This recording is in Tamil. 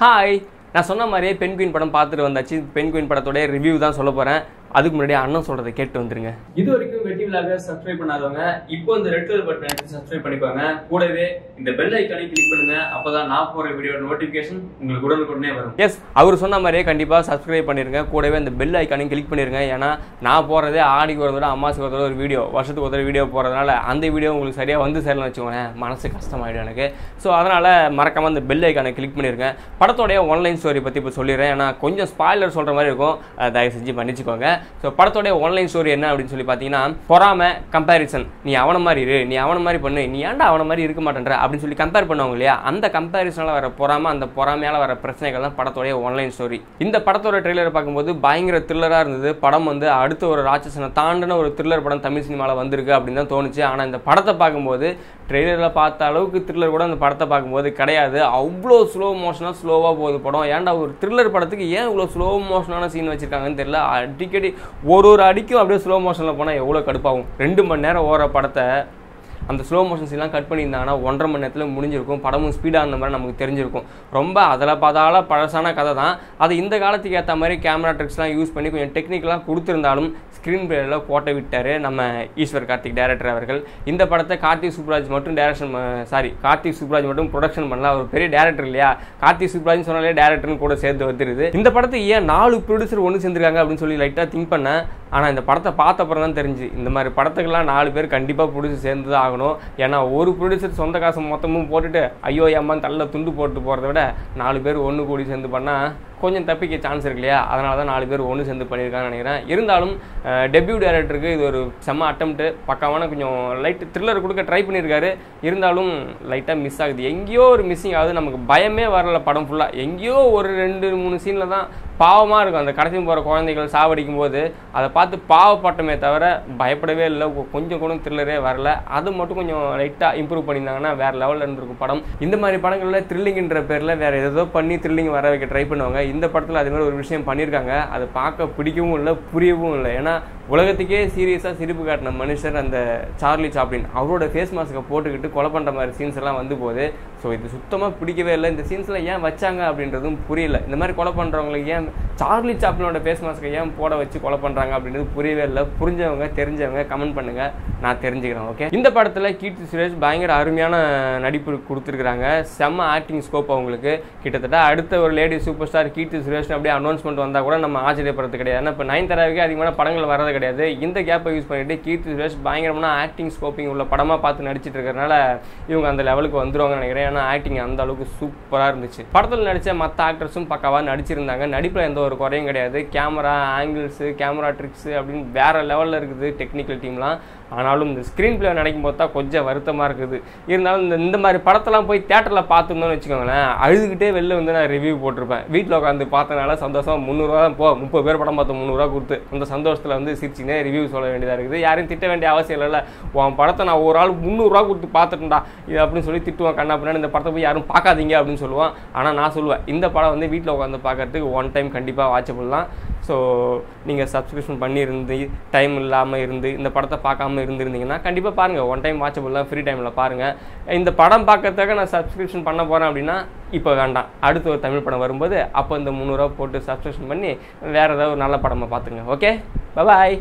ஹாய் நான் சொன்ன மாதிரியே பெண் குயின் படம் பார்த்துட்டு வந்தாச்சு பெண் குயின் படத்தோட ரிவ்யூ தான் சொல்ல போறேன் அதுக்கு முன்னாடி அண்ணன் சொல்றதை கேட்டு வந்துருங்க இது வரைக்கும் வெட்டி விழாக சப்ஸ்கிரைப் பண்ணாதவங்க இப்போ இந்த ரெட் கலர் பட்டன் எடுத்து சப்ஸ்கிரைப் பண்ணிக்கோங்க கூடவே இந்த பெல் ஐக்கானை கிளிக் பண்ணுங்க அப்பதான் நான் போற வீடியோ நோட்டிபிகேஷன் உங்களுக்கு உடனுக்குடனே வரும் எஸ் அவர் சொன்ன மாதிரியே கண்டிப்பா சப்ஸ்கிரைப் பண்ணிருங்க கூடவே இந்த பெல் ஐக்கானையும் கிளிக் பண்ணிருங்க ஏன்னா நான் போறதே ஆடிக்கு ஒரு தடவை அம்மாசுக்கு ஒரு தடவை ஒரு வீடியோ வருஷத்துக்கு ஒரு தடவை வீடியோ போறதுனால அந்த வீடியோ உங்களுக்கு சரியா வந்து சேரலன்னு வச்சுக்கோங்களேன் மனசு கஷ்டமாயிடும் எனக்கு ஸோ அதனால மறக்காம இந்த பெல் ஐக்கானை கிளிக் பண்ணிருங்க படத்தோடைய ஒன்லைன் ஸ்டோரி பத்தி இப்போ சொல்லிடுறேன் ஏன்னா கொஞ்சம் ஸ்பாய்லர் சொல்ற மாதிரி இருக்கும் அஹ் தயவு செஞ்சு மன்னிச்சுக்கோங்க ஸோ படத்தோடைய ஒன்லைன் ஸ்டோரி என்ன அப்படின்னு சொல்லி பார்த்தீங்கன்னா பொறாம கம்பேரிசன் நீ அவனை மாதிரி இரு நீ அவனை மாதிரி பண்ணு நீ ஏன்டா அவனை மாதிரி இருக்க மாட்டேன்ற அப்படின்னு சொல்லி கம்பேர் பண்ணுவாங்க இல்லையா அந்த கம்பேரிசனால வர பொறாம அந்த பொறாமையால வர பிரச்சனைகள் தான் படத்தோடைய ஒன்லைன் ஸ்டோரி இந்த படத்தோட ட்ரெய்லரை பார்க்கும்போது பயங்கர த்ரில்லராக இருந்தது படம் வந்து அடுத்த ஒரு ராட்சசனை தாண்டின ஒரு த்ரில்லர் படம் தமிழ் சினிமாவில் வந்திருக்கு அப்படின்னு தான் தோணுச்சு ஆனால் இந்த படத்தை பார்க்கும்போது ட்ரெய்லரில் பார்த்த அளவுக்கு த்ரில்லர் கூட அந்த படத்தை பார்க்கும்போது கிடையாது அவ்வளோ ஸ்லோ மோஷனாக ஸ்லோவாக போகுது படம் ஏன்டா ஒரு த்ரில்லர் படத்துக்கு ஏன் இவ்வளோ ஸ்லோ மோஷனான சீன் வச்சிருக்காங்கன்னு தெரியல அடிக்கடி ஒரு ஒரு அடிக்கும் அப்படியே ஸ்லோ மோஷனில் போனால் எவ்வளோ கடுப்பாகும் ரெண்டு மணி நேரம் ஓடுற படத்தை அந்த ஸ்லோ மோஷன்ஸ் எல்லாம் கட் பண்ணியிருந்தாங்கன்னா ஒன்றரை மணி நேரத்தில் முடிஞ்சிருக்கும் படமும் ஸ்பீடாக இருந்த மாதிரி நமக்கு தெரிஞ்சிருக்கும் ரொம்ப அதில் பாதால பழசான கதை தான் அது இந்த காலத்துக்கு ஏற்ற மாதிரி கேமரா ட்ரிக்ஸ்லாம் யூஸ் பண்ணி கொஞ்சம் டெக்னிக்கலாக கொடுத்துருந்தாலும் ஸ்க்ரீன் பிளேயில் கோட்டை விட்டார் நம்ம ஈஸ்வர் கார்த்திக் டேரக்டர் அவர்கள் இந்த படத்தை கார்த்திக் சுப்ராஜ் மட்டும் டேரக்ஷன் சாரி கார்த்திக் சுப்ராஜ் மட்டும் ப்ரொடக்ஷன் பண்ணல அவர் பெரிய டேரக்டர் இல்லையா கார்த்திக் சுப்ராஜ் சொன்னாலே டேரக்டர்னு கூட சேர்த்து வந்துருது இந்த படத்தை ஏன் நாலு ப்ரொடியூசர் ஒன்று சேர்ந்துருக்காங்க அப்படின்னு சொல்லி லைட்டாக திங்க் பண்ணேன் ஆனால் இந்த படத்தை பார்த்த அப்புறம் தான் தெரிஞ்சு இந்த மாதிரி படத்துக்கெல்லாம் நாலு பேர் கண்டிப்பாக ப்ரொடியூசர் சேர்ந்து தான் ஆகணும் ஏன்னா ஒரு ப்ரொடியூசர் சொந்த காசு மொத்தமும் போட்டுட்டு ஐயோ ஏம்மான்னு தள்ள துண்டு போட்டு போகிறத விட நாலு பேர் ஒன்று கூடி சேர்ந்து பண்ணால் கொஞ்சம் தப்பிக்க சான்ஸ் இருக்கு இல்லையா அதனால தான் நாலு பேர் ஒன்று சேர்ந்து பண்ணியிருக்காங்கன்னு நினைக்கிறேன் இருந்தாலும் டெபியூ டேரக்டருக்கு இது ஒரு செம்ம அட்டம்ப்ட் பக்காவான கொஞ்சம் லைட் த்ரில்லர் கொடுக்க ட்ரை பண்ணியிருக்காரு இருந்தாலும் லைட்டாக மிஸ் ஆகுது எங்கேயோ ஒரு மிஸ்ஸிங் ஆகுது நமக்கு பயமே வரல படம் ஃபுல்லாக எங்கேயோ ஒரு ரெண்டு மூணு சீனில் தான் பாவமாக இருக்கும் அந்த கடைசி போகிற குழந்தைகள் சாவடிக்கும் போது அதை பார்த்து பாவப்பட்டமே தவிர பயப்படவே இல்லை கொஞ்சம் கூட த்ரில்லரே வரல அது மட்டும் கொஞ்சம் லைட்டாக இம்ப்ரூவ் பண்ணியிருந்தாங்கன்னா வேறு லெவலில் இருந்திருக்கும் படம் இந்த மாதிரி படங்களில் த்ரில்லிங்ன்ற பேரில் வேறு ஏதோ பண்ணி த்ரில்லிங் வர வைக்க ட்ரை பண்ணுவாங்க இந்த படத்தில் அதே மாதிரி ஒரு விஷயம் பண்ணியிருக்காங்க அது பார்க்க பிடிக்கவும் இல்லை புரியவும் இல்லை ஏன்னா உலகத்துக்கே சீரியஸாக சிரிப்பு காட்டின மனுஷர் அந்த சார்லி சாப்ளின் அவரோட ஃபேஸ் மாஸ்க்கை போட்டுக்கிட்டு கொலை பண்ணுற மாதிரி சீன்ஸ் எல்லாம் வந்து போகுது ஸோ இது சுத்தமாக பிடிக்கவே இல்லை இந்த சீன்ஸில் ஏன் வச்சாங்க அப்படின்றதும் புரியல இந்த மாதிரி கொலை பண்ணுறவங்களுக்கு ஏன் சார்லி சாப்ளினோட ஃபேஸ் மாஸ்க்கை ஏன் போட வச்சு கொலை பண்ணுறாங்க அப்படின்றது புரியவே இல்லை புரிஞ்சவங்க தெரிஞ்சவங்க கமெண்ட் பண்ணுங்க நான் தெரிஞ்சுக்கிறேன் ஓகே இந்த படத்தில் கீர்த்தி சுரேஷ் பயங்கர அருமையான நடிப்பு கொடுத்துருக்காங்க செம்ம ஆக்டிங் ஸ்கோப் அவங்களுக்கு கிட்டத்தட்ட அடுத்த ஒரு lady super star Keerthy Suresh அப்படியே அனௌன்ஸ்மெண்ட் வந்தால் கூட நம்ம ஆச்சரியப்படுறது கிடையாது ஏன்னா இப்போ நைன் தராவுக்கு அதிகமான படங்கள் வரது கிடையாது இந்த கேப்பை யூஸ் பண்ணிட்டு கீர்த்தி சுரேஷ் பயங்கரமான ஆக்டிங் ஸ்கோப்பிங் உள்ள படமாக பார்த்து நடிச்சிட்டு இருக்கிறனால இவங்க அந்த லெவலுக்கு வந்துருவாங்கன்னு நினைக்கிறேன் ஏன்னா ஆக்டிங் அந்த அளவுக்கு சூப்பராக இருந்துச்சு படத்தில் நடித்த மற்ற ஆக்டர்ஸும் பக்காவாக நடிச்சிருந்தாங்க நடிப்பில் எந்த ஒரு குறையும் கிடையாது கேமரா ஆங்கிள்ஸு கேமரா ட்ரிக்ஸு அப்படின்னு வேற லெவலில் இருக்குது டெக்னிக்கல் டீம்லாம் ஆனாலும் இந்த ஸ்க்ரீன் பிளே நினைக்கும் போது தான் கொஞ்சம் வருத்தமாக இருக்குது இருந்தாலும் இந்த இந்த மாதிரி படத்தெல்லாம் போய் தேட்டரில் பார்த்துருந்தோம்னு வச்சுக்கோங்களேன் அழுதுகிட்டே வெளில வந்து நான் ரிவ்யூ போட்டிருப்பேன் வீட்டில் உட்காந்து பார்த்தனால சந்தோஷம் முந்நூறுரூவா தான் போ முப்பது பேர் படம் பார்த்தோம் முந்நூறுரூவா கொடுத்து அந்த சந்தோஷத்தில் வந்து சிரிச்சினே ரிவ்யூ சொல்ல வேண்டியதாக இருக்குது யாரையும் திட்ட வேண்டிய அவசியம் இல்லைல்ல உன் படத்தை நான் ஒரு ஆள் முந்நூறுரூவா கொடுத்து பார்த்துட்டேன்டா இது அப்படின்னு சொல்லி திட்டுவான் கண்ணா பின்னாடி இந்த படத்தை போய் யாரும் பார்க்காதீங்க அப்படின்னு சொல்லுவான் ஆனால் நான் சொல்லுவேன் இந்த படம் வந்து வீட்டில் உட்காந்து பார்க்கறதுக்கு ஒன் டைம் கண்டிப்பாக வாட்சபிள் தான் ஸோ நீங்கள் சப்ஸ்கிரிப்ஷன் பண்ணியிருந்து டைம் இல்லாமல் இருந்து இந்த படத்தை பார்க்காம இருந்திருந்தீங்கன்னா கண்டிப்பாக பாருங்கள் ஒன் டைம் வாட்சபிள் தான் ஃப்ரீ டைமில் பாருங்கள் இந்த படம் பார்க்கறதுக்காக நான் சப்ஸ்கிரிப்ஷன் பண்ண போகிறேன் அப்படின்னா இப்போ வேண்டாம் அடுத்து ஒரு தமிழ் படம் வரும்போது அப்போ இந்த முந்நூறுரூவா போட்டு சப்ஸ்கிரிப்ஷன் பண்ணி வேறு ஏதாவது ஒரு நல்ல படமாக பார்த்துங்க ஓகே பாய்